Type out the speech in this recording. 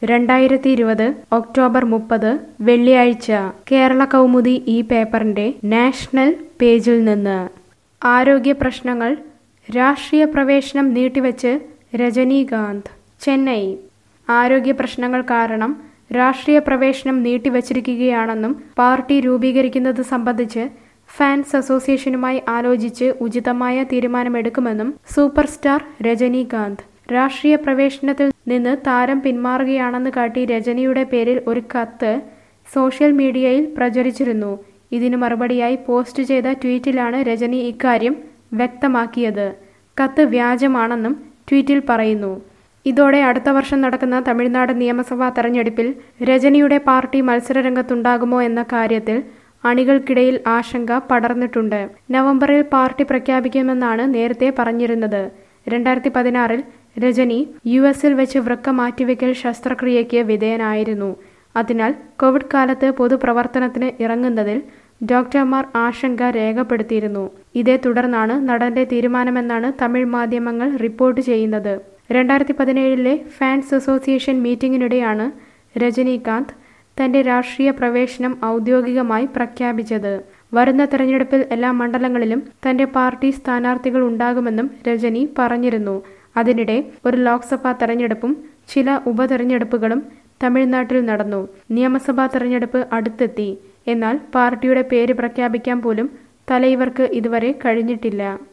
രണ്ടായിരത്തി ഇരുപത് ഒക്ടോബർ മുപ്പത് വെള്ളിയാഴ്ച കേരള കൗമുദി ഈ പേപ്പറിന്റെ നാഷണൽ പേജിൽ നിന്ന് ആരോഗ്യ പ്രശ്നങ്ങൾ രാഷ്ട്രീയ പ്രവേശനം നീട്ടിവെച്ച് രജനീകാന്ത് ചെന്നൈ ആരോഗ്യ പ്രശ്നങ്ങൾ കാരണം രാഷ്ട്രീയ പ്രവേശനം നീട്ടിവച്ചിരിക്കുകയാണെന്നും പാർട്ടി രൂപീകരിക്കുന്നത് സംബന്ധിച്ച് ഫാൻസ് അസോസിയേഷനുമായി ആലോചിച്ച് ഉചിതമായ തീരുമാനമെടുക്കുമെന്നും സൂപ്പർ സ്റ്റാർ രജനീകാന്ത് രാഷ്ട്രീയ പ്രവേശനത്തിൽ നിന്ന് താരം പിന്മാറുകയാണെന്ന് കാട്ടി രജനിയുടെ പേരിൽ ഒരു കത്ത് സോഷ്യൽ മീഡിയയിൽ പ്രചരിച്ചിരുന്നു ഇതിനു മറുപടിയായി പോസ്റ്റ് ചെയ്ത ട്വീറ്റിലാണ് രജനി ഇക്കാര്യം വ്യക്തമാക്കിയത് കത്ത് വ്യാജമാണെന്നും ട്വീറ്റിൽ പറയുന്നു ഇതോടെ അടുത്ത വർഷം നടക്കുന്ന തമിഴ്നാട് നിയമസഭാ തെരഞ്ഞെടുപ്പിൽ രജനിയുടെ പാർട്ടി മത്സരരംഗത്തുണ്ടാകുമോ എന്ന കാര്യത്തിൽ അണികൾക്കിടയിൽ ആശങ്ക പടർന്നിട്ടുണ്ട് നവംബറിൽ പാർട്ടി പ്രഖ്യാപിക്കുമെന്നാണ് നേരത്തെ പറഞ്ഞിരുന്നത് രണ്ടായിരത്തി പതിനാറിൽ രജനി യു എസിൽ വെച്ച് വൃക്ക മാറ്റിവെക്കൽ ശസ്ത്രക്രിയയ്ക്ക് വിധേയനായിരുന്നു അതിനാൽ കോവിഡ് കാലത്ത് പൊതുപ്രവർത്തനത്തിന് ഇറങ്ങുന്നതിൽ ഡോക്ടർമാർ ആശങ്ക രേഖപ്പെടുത്തിയിരുന്നു ഇതേ തുടർന്നാണ് നടന്റെ തീരുമാനമെന്നാണ് തമിഴ് മാധ്യമങ്ങൾ റിപ്പോർട്ട് ചെയ്യുന്നത് രണ്ടായിരത്തി പതിനേഴിലെ ഫാൻസ് അസോസിയേഷൻ മീറ്റിംഗിനിടെയാണ് രജനീകാന്ത് തന്റെ രാഷ്ട്രീയ പ്രവേശനം ഔദ്യോഗികമായി പ്രഖ്യാപിച്ചത് വരുന്ന തെരഞ്ഞെടുപ്പിൽ എല്ലാ മണ്ഡലങ്ങളിലും തന്റെ പാർട്ടി സ്ഥാനാർത്ഥികൾ ഉണ്ടാകുമെന്നും രജനി പറഞ്ഞിരുന്നു അതിനിടെ ഒരു ലോക്സഭാ തെരഞ്ഞെടുപ്പും ചില ഉപതെരഞ്ഞെടുപ്പുകളും തമിഴ്നാട്ടിൽ നടന്നു നിയമസഭാ തെരഞ്ഞെടുപ്പ് അടുത്തെത്തി എന്നാൽ പാർട്ടിയുടെ പേര് പ്രഖ്യാപിക്കാൻ പോലും തലൈവർക്ക് ഇതുവരെ കഴിഞ്ഞിട്ടില്ല